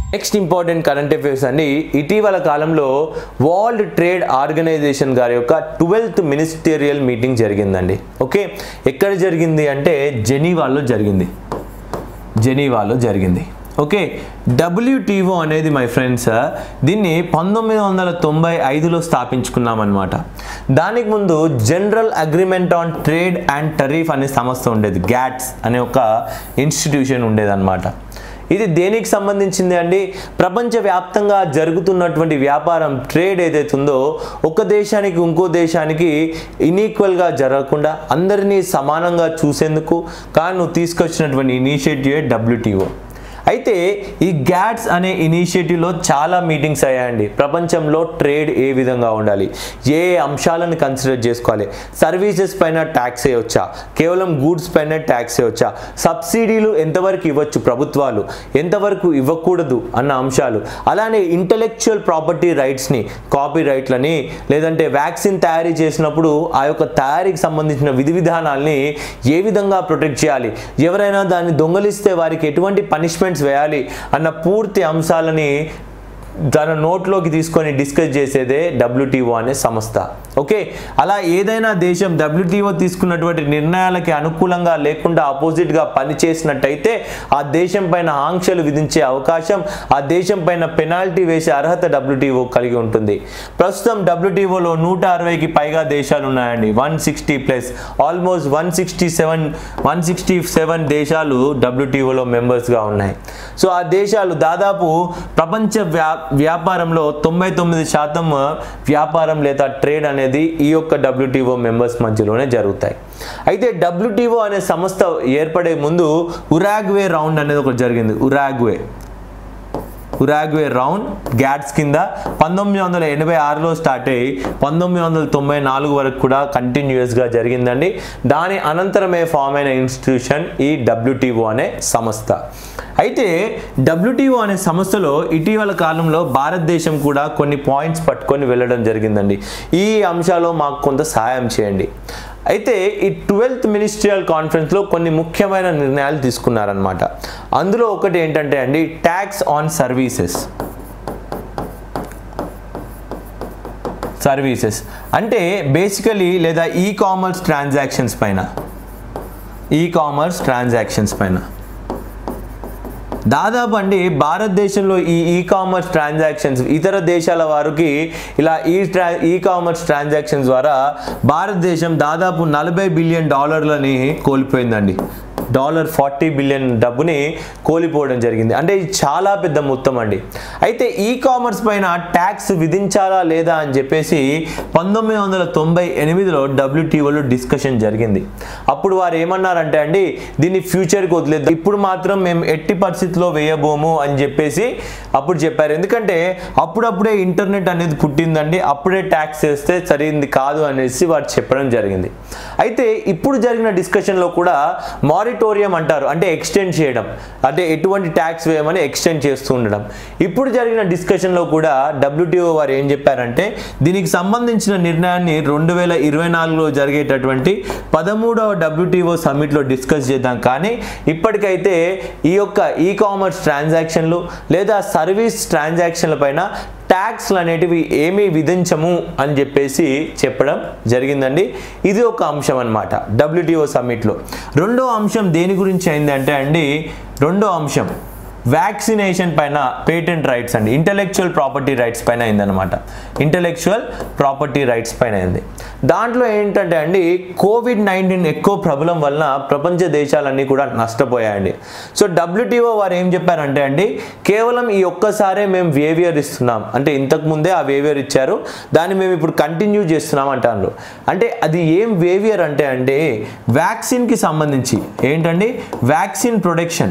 next important current affairs అండి ఇటీవల కాలంలో వరల్డ్ ట్రేడ్ ఆర్గనైజేషన్ గారి యొక్క ట్వెల్త్ మినిస్టీరియల్ మీటింగ్ జరిగిందండి ఓకే ఎక్కడ జరిగింది అంటే జెనీవాలో జరిగింది జెనీవాలో జరిగింది ఓకే డబ్ల్యూటీఓ అనేది మై ఫ్రెండ్స్ దీన్ని పంతొమ్మిది వందల తొంభై ఐదులో స్థాపించుకున్నాం అనమాట దానికి ముందు general agreement on trade and tariff అనే సంస్థ ఉండేది గ్యాట్స్ అనే ఒక ఇన్స్టిట్యూషన్ ఉండేదన్నమాట ఇది దేనికి సంబంధించింది అండి ప్రపంచవ్యాప్తంగా జరుగుతున్నటువంటి వ్యాపారం ట్రేడ్ ఏదైతే ఉందో ఒక దేశానికి ఇంకో దేశానికి ఇన్ఈక్వల్గా జరగకుండా అందరినీ సమానంగా చూసేందుకు కానీ నువ్వు తీసుకొచ్చినటువంటి ఇనిషియేటివ్ డబ్ల్యూటీఓ అయితే ఈ గ్యాట్స్ అనే ఇనిషియేటివ్లో చాలా మీటింగ్స్ అయ్యాయండి ప్రపంచంలో ట్రేడ్ ఏ విధంగా ఉండాలి ఏ ఏ అంశాలను కన్సిడర్ చేసుకోవాలి సర్వీసెస్ పైన ట్యాక్స్ వేయవచ్చా కేవలం గూడ్స్ పైన ట్యాక్స్ వేయవచ్చా సబ్సిడీలు ఎంతవరకు ఇవ్వచ్చు ప్రభుత్వాలు ఎంతవరకు ఇవ్వకూడదు అన్న అంశాలు అలానే ఇంటలెక్చువల్ ప్రాపర్టీ రైట్స్ని కాపీ రైట్లని లేదంటే వ్యాక్సిన్ తయారీ చేసినప్పుడు ఆ యొక్క తయారీకి సంబంధించిన విధి విధానాల్ని ఏ విధంగా ప్రొటెక్ట్ చేయాలి ఎవరైనా దాన్ని దొంగలిస్తే వారికి ఎటువంటి పనిష్మెంట్స్ వేయాలి అన్న పూర్తి అంశాలని తన నోట్లోకి తీసుకొని డిస్కస్ చేసేదే డబ్ల్యూటీఓ అనే సంస్థ ఓకే అలా ఏదైనా దేశం డబ్ల్యూటీఓ తీసుకున్నటువంటి నిర్ణయాలకి అనుకూలంగా లేకుండా అపోజిట్గా పనిచేసినట్టయితే ఆ దేశం పైన ఆంక్షలు విధించే అవకాశం ఆ దేశం పైన పెనాల్టీ వేసే అర్హత డబ్ల్యూటీఓ కలిగి ఉంటుంది ప్రస్తుతం డబ్ల్యూటీఓలో నూట అరవైకి పైగా దేశాలు ఉన్నాయండి one sixty plus almost one sixty seven one sixty seven దేశాలు డబ్ల్యూటీఓలో మెంబర్స్గా ఉన్నాయి సో ఆ దేశాలు దాదాపు ప్రపంచ వ్యా వ్యాపారంలో తొంభై తొమ్మిది శాతం వ్యాపారం లేదా ట్రేడ్ అనేది ఈ యొక్క డబ్ల్యూటీఓ మెంబర్స్ మధ్యలోనే జరుగుతాయి అయితే డబ్ల్యూటీఓ అనే సంస్థ ఏర్పడే ముందు ఉరాగ్వే రౌండ్ అనేది ఒకటి జరిగింది ఉరాగ్వే ఉరాగ్వే రౌండ్ గ్యాట్స్ కింద పంతొమ్మిది వందల ఎనభై ఆరులో స్టార్ట్ అయ్యి పంతొమ్మిది వందల తొంభై నాలుగు వరకు కూడా కంటిన్యూస్గా జరిగిందండి దాని అనంతరమే ఫామ్ అయిన ఇన్స్టిట్యూషన్ ఈ డబ్ల్యూటీఓ అనే సంస్థ అయితే డబ్ల్యూటీఓ అనే సంస్థలో ఇటీవల కాలంలో భారతదేశం కూడా కొన్ని పాయింట్స్ పట్టుకొని వెళ్ళడం జరిగిందండి ఈ అంశాల్లో మాకు కొంత సహాయం చేయండి అయితే ఈ ట్వెల్త్ మినిస్ట్రియల్ కాన్ఫరెన్స్లో కొన్ని ముఖ్యమైన నిర్ణయాలు తీసుకున్నారనమాట అందులో ఒకటి ఏంటంటే అండి ట్యాక్స్ ఆన్ సర్వీసెస్ సర్వీసెస్ అంటే బేసికలీ లేదా ఈ కామర్స్ ట్రాన్సాక్షన్స్ పైన ఈ కామర్స్ ట్రాన్సాక్షన్స్ పైన దాదాపు అండి భారతదేశంలో ఈ ఈ కామర్స్ ట్రాన్సాక్షన్స్ ఇతర దేశాల వారికి ఇలా ఈ ట్రా ఈ కామర్స్ ట్రాన్సాక్షన్స్ ద్వారా భారతదేశం దాదాపు నలభై బిలియన్ డాలర్లని కోల్పోయిందండి డాలర్ ఫార్టీ బిలియన్ డబ్బుని కోల్పోవడం జరిగింది అంటే ఇది చాలా పెద్ద మొత్తం అండి అయితే ఈ కామర్స్ పైన ట్యాక్స్ విధించాలా లేదా అని చెప్పేసి పంతొమ్మిది వందల తొంభై ఎనిమిదిలో డబ్ల్యూటీఓలో డిస్కషన్ జరిగింది అప్పుడు వారు ఏమన్నారంటే అండి దీన్ని ఫ్యూచర్కి వదిలేదు ఇప్పుడు మాత్రం మేము ఎట్టి పరిస్థితిలో వేయబోము అని చెప్పేసి అప్పుడు చెప్పారు ఎందుకంటే అప్పుడప్పుడే ఇంటర్నెట్ అనేది పుట్టిందండి అప్పుడే ట్యాక్స్ వేస్తే సరైంది కాదు అనేసి వారు చెప్పడం జరిగింది అయితే ఇప్పుడు జరిగిన డిస్కషన్లో కూడా మారిటోరియం అంటారు అంటే ఎక్స్టెండ్ చేయడం అంటే ఎటువంటి ట్యాక్స్ వేయమని ఎక్స్టెండ్ చేస్తూ ఉండడం ఇప్పుడు జరిగిన డిస్కషన్లో కూడా డబ్ల్యూటీఓ వారు ఏం చెప్పారంటే దీనికి సంబంధించిన నిర్ణయాన్ని రెండు వేల ఇరవై నాలుగులో జరిగేటటువంటి పదమూడవ డబ్ల్యూటీఓ సమ్మిట్లో డిస్కస్ చేద్దాం కానీ ఇప్పటికైతే ఈ యొక్క ఈ కామర్స్ ట్రాన్సాక్షన్లు లేదా సర్వీస్ ట్రాన్సాక్షన్ల పైన ట్యాక్స్లు అనేటివి ఏమీ విధించము అని చెప్పేసి చెప్పడం జరిగిందండి ఇది ఒక అంశం అనమాట డబ్ల్యూటీఓ సమ్మిట్లో రెండో అంశం దేని గురించి అయిందంటే అండి రెండో అంశం వ్యాక్సినేషన్ పైన పేటెంట్ రైట్స్ అండి ఇంటలెక్చువల్ ప్రాపర్టీ రైట్స్ పైన అయిందనమాట ఇంటలెక్చువల్ ప్రాపర్టీ రైట్స్ పైన అయింది దాంట్లో ఏంటంటే అండి కోవిడ్ నైన్టీన్ ఎక్కువ ప్రబలం వలన ప్రపంచ దేశాలన్నీ కూడా నష్టపోయాయండి సో డబ్ల్యూటీఓ వారు ఏం చెప్పారంటే అండి కేవలం ఈ ఒక్కసారే మేము వేవియర్ ఇస్తున్నాం అంటే ఇంతకు ముందే ఆ వేవియర్ ఇచ్చారు దాన్ని మేము ఇప్పుడు కంటిన్యూ చేస్తున్నాం అంటారు అంటే అది ఏం వేవియర్ అంటే అండి వ్యాక్సిన్కి సంబంధించి ఏంటండి వ్యాక్సిన్ ప్రొడక్షన్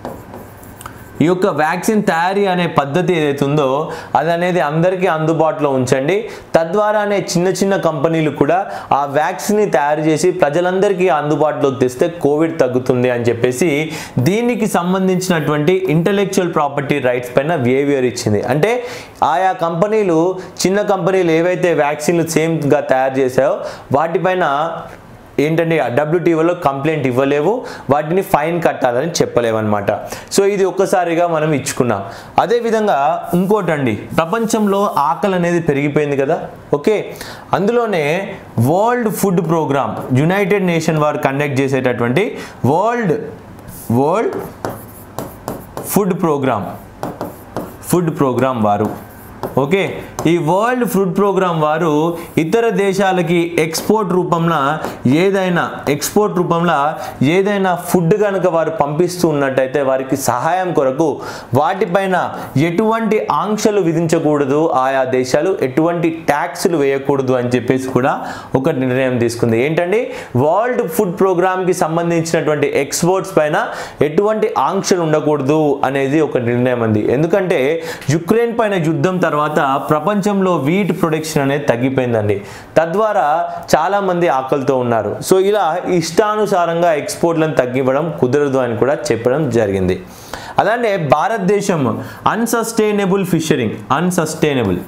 ఈ యొక్క వ్యాక్సిన్ తయారీ అనే పద్ధతి ఏదైతే ఉందో అది అనేది అందరికీ అందుబాటులో ఉంచండి తద్వారానే చిన్న చిన్న కంపెనీలు కూడా ఆ వ్యాక్సిన్ని తయారు చేసి ప్రజలందరికీ అందుబాటులోకి తెస్తే కోవిడ్ తగ్గుతుంది అని చెప్పేసి దీనికి సంబంధించినటువంటి ఇంటలెక్చువల్ ప్రాపర్టీ రైట్స్ పైన బిహేవియర్ ఇచ్చింది అంటే ఆయా కంపెనీలు చిన్న కంపెనీలు ఏవైతే వ్యాక్సిన్లు సేమ్గా తయారు చేశాయో వాటిపైన ఏంటంటే డబ్ల్యూటీఓలో కంప్లైంట్ ఇవ్వలేవు వాటిని ఫైన్ కట్టాలని చెప్పలేవు అనమాట సో ఇది ఒక్కసారిగా మనం ఇచ్చుకున్నాం అదేవిధంగా ఇంకోటండి ప్రపంచంలో ఆకలి అనేది పెరిగిపోయింది కదా ఓకే అందులోనే world food programme united nation వారు కండక్ట్ చేసేటటువంటి world world food programme food programme వారు ఓకే ఈ వరల్డ్ ఫుడ్ ప్రోగ్రామ్ వారు ఇతర దేశాలకి ఎక్స్పోర్ట్ రూపంలో ఏదైనా ఎక్స్పోర్ట్ రూపంలో ఏదైనా ఫుడ్ కనుక వారు పంపిస్తూ ఉన్నట్టయితే వారికి సహాయం కొరకు వాటిపైన ఎటువంటి ఆంక్షలు విధించకూడదు ఆయా దేశాలు ఎటువంటి ట్యాక్సులు వేయకూడదు అని చెప్పేసి కూడా ఒక నిర్ణయం తీసుకుంది ఏంటండి వరల్డ్ ఫుడ్ ప్రోగ్రామ్కి సంబంధించినటువంటి ఎక్స్పోర్ట్స్ పైన ఎటువంటి ఆంక్షలు ఉండకూడదు అనేది ఒక నిర్ణయం అంది ఎందుకంటే యుక్రెయిన్ పైన యుద్ధం తర్వాత ప్రపంచంలో వీట్ ప్రొడక్షన్ అనేది తగ్గిపోయిందండి తద్వారా చాలా మంది ఆకలితో ఉన్నారు సో ఇలా ఇష్టానుసారంగా ఎక్స్పోర్ట్లను తగ్గివ్వడం కుదరదు అని కూడా చెప్పడం జరిగింది అలానే భారతదేశం unsustainable fishering unsustainable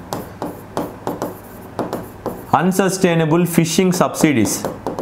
unsustainable fishing subsidies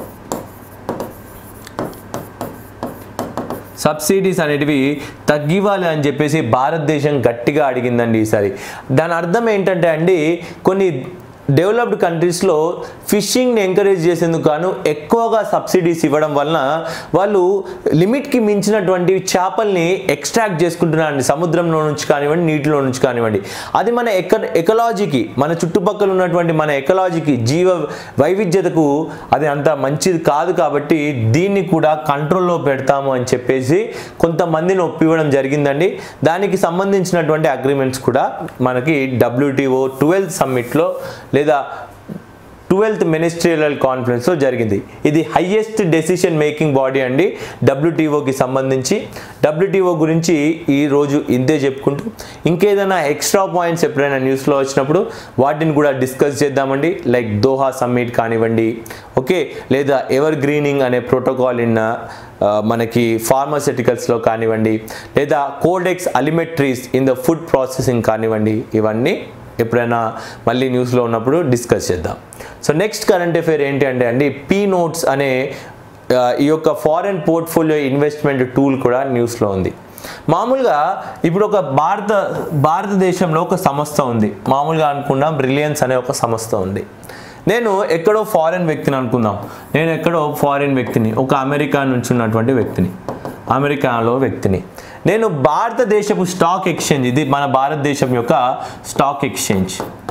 subsidies అనేటివి తగ్గివ్వాలి అని చెప్పేసి భారతదేశం గట్టిగా అడిగిందండి ఈసారి దాని అర్థం ఏంటంటే అండి కొన్ని డెవలప్డ్ కంట్రీస్లో ఫిషింగ్ని ఎంకరేజ్ చేసేందుకు గాను ఎక్కువగా సబ్సిడీస్ ఇవ్వడం వలన వాళ్ళు లిమిట్కి మించినటువంటి చేపల్ని ఎక్స్ట్రాక్ట్ చేసుకుంటున్నారండి సముద్రంలో నుంచి కానివ్వండి నీటిలో నుంచి కానివ్వండి అది మన ఎక ఎకలాజీకి మన చుట్టుపక్కల ఉన్నటువంటి మన ఎకలాజీకి జీవ వైవిధ్యతకు అది అంత మంచిది కాదు కాబట్టి దీన్ని కూడా కంట్రోల్లో పెడతాము అని చెప్పేసి కొంతమందిని ఒప్పివ్వడం జరిగిందండి దానికి సంబంధించినటువంటి అగ్రిమెంట్స్ కూడా మనకి డబ్ల్యూటీఓ ట్వెల్త్ సమ్మిట్లో లేదా ట్వెల్త్ మినిస్ట్రియల్ కాన్ఫరెన్స్లో జరిగింది ఇది హయ్యెస్ట్ డెసిషన్ మేకింగ్ బాడీ అండి డబ్ల్యూటీఓకి సంబంధించి డబ్ల్యూటీఓ గురించి ఈ రోజు ఇంతే చెప్పుకుంటూ ఇంకేదైనా ఎక్స్ట్రా పాయింట్స్ ఎప్పుడైనా న్యూస్లో వచ్చినప్పుడు వాటిని కూడా డిస్కస్ చేద్దామండి లైక్ దోహా సమ్మిట్ కానివ్వండి ఓకే లేదా ఎవర్ గ్రీనింగ్ అనే ప్రోటోకాల్ ఇన్ మనకి ఫార్మాసిటికల్స్లో కానివ్వండి లేదా codex alimentarius in the food processing కానివ్వండి ఇవన్నీ ఎప్పుడైనా మళ్ళీ న్యూస్లో ఉన్నప్పుడు డిస్కస్ చేద్దాం సో నెక్స్ట్ కరెంట్ అఫేర్ ఏంటి అంటే అండి పీ నోట్స్ అనే ఆ, ఈ యొక్క ఫారెన్ పోర్ట్ఫోలియో ఇన్వెస్ట్మెంట్ టూల్ కూడా న్యూస్లో ఉంది మామూలుగా ఇప్పుడు ఒక భారత భారతదేశంలో ఒక సంస్థ ఉంది మామూలుగా అనుకున్నాం రిలయన్స్ అనే ఒక సంస్థ ఉంది నేను ఎక్కడో ఫారెన్ వ్యక్తిని అనుకుందాం నేను ఎక్కడో ఫారెన్ వ్యక్తిని ఒక అమెరికా నుంచి ఉన్నటువంటి వ్యక్తిని అమెరికాలో వ్యక్తిని నేను భారతదేశపు స్టాక్ ఎక్స్చేంజ్ ఇది మన భారతదేశం యొక్క స్టాక్ ఎక్స్చేంజ్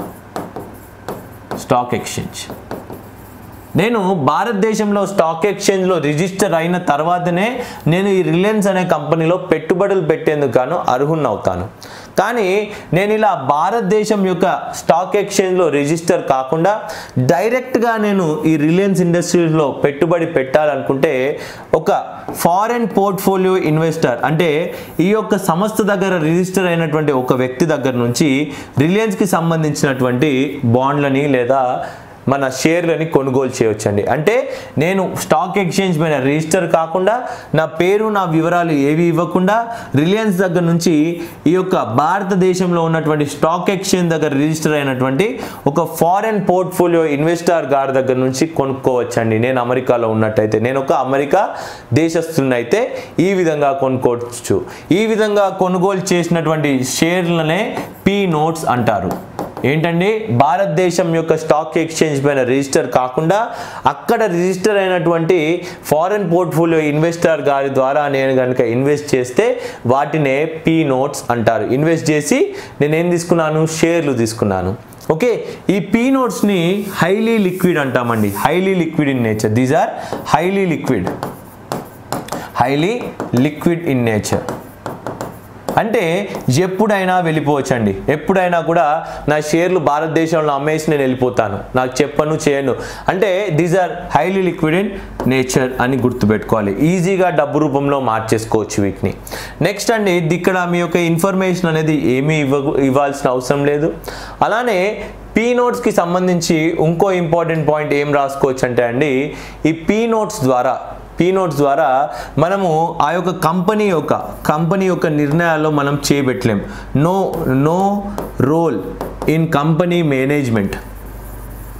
స్టాక్ ఎక్స్చేంజ్ నేను భారతదేశంలో స్టాక్ ఎక్స్చేంజ్లో రిజిస్టర్ అయిన తర్వాతనే నేను ఈ రిలయన్స్ అనే కంపెనీలో పెట్టుబడులు పెట్టేందుకు గాను అర్హుని అవుతాను కానీ నేను ఇలా భారతదేశం యొక్క స్టాక్ ఎక్స్చేంజ్లో రిజిస్టర్ కాకుండా డైరెక్ట్గా నేను ఈ రిలయన్స్ ఇండస్ట్రీస్లో పెట్టుబడి పెట్టాలనుకుంటే ఒక ఫారెన్ పోర్ట్ఫోలియో ఇన్వెస్టర్ అంటే ఈ యొక్క సంస్థ దగ్గర రిజిస్టర్ అయినటువంటి ఒక వ్యక్తి దగ్గర నుంచి రిలయన్స్కి సంబంధించినటువంటి బాండ్లని లేదా మన షేర్లని కొనుగోలు చేయవచ్చండి అంటే నేను స్టాక్ ఎక్స్చేంజ్ పైన రిజిస్టర్ కాకుండా నా పేరు నా వివరాలు ఏవి ఇవ్వకుండా రిలయన్స్ దగ్గర నుంచి ఈ యొక్క భారతదేశంలో ఉన్నటువంటి స్టాక్ ఎక్స్చేంజ్ దగ్గర రిజిస్టర్ అయినటువంటి ఒక ఫారెన్ పోర్ట్ఫోలియో ఇన్వెస్టర్ గారి దగ్గర నుంచి కొనుక్కోవచ్చండి నేను అమెరికాలో ఉన్నట్టయితే నేను ఒక అమెరికా దేశస్తున్నైతే ఈ విధంగా కొనుక్కోవచ్చు ఈ విధంగా కొనుగోలు చేసినటువంటి షేర్లనే పీ నోట్స్ అంటారు ఏంటండి భారతదేశం యొక్క స్టాక్ ఎక్స్చేంజ్ పైన రిజిస్టర్ కాకుండా అక్కడ రిజిస్టర్ అయినటువంటి ఫారెన్ పోర్ట్ఫోలియో ఇన్వెస్టర్ గారి ద్వారా నేను కనుక ఇన్వెస్ట్ చేస్తే వాటినే పీ నోట్స్ అంటారు ఇన్వెస్ట్ చేసి నేను ఏం తీసుకున్నాను షేర్లు తీసుకున్నాను ఓకే ఈ పీ నోట్స్ని హైలీ లిక్విడ్ అంటామండి highly liquid in nature these are highly liquid highly liquid in nature అంటే ఎప్పుడైనా వెళ్ళిపోవచ్చండి ఎప్పుడైనా కూడా నా షేర్లు భారతదేశంలో అమ్మేసి నేను వెళ్ళిపోతాను నాకు చెప్పను చేయను అంటే these are highly liquid in nature అని గుర్తుపెట్టుకోవాలి ఈజీగా డబ్బు రూపంలో మార్చేసుకోవచ్చు వీటిని నెక్స్ట్ అండి ఇది ఇక్కడ మీ యొక్క ఇన్ఫర్మేషన్ అనేది ఏమీ ఇవ్వ ఇవ్వాల్సిన అవసరం లేదు అలానే పీ నోట్స్కి సంబంధించి ఇంకో ఇంపార్టెంట్ పాయింట్ ఏం రాసుకోవచ్చు అంటే అండి ఈ పీ నోట్స్ ద్వారా పీ నోట్స్ ద్వారా మనము ఆ యొక్క కంపెనీ యొక్క కంపెనీ యొక్క నిర్ణయాల్లో మనం చేయబెట్టలేం no no role in company management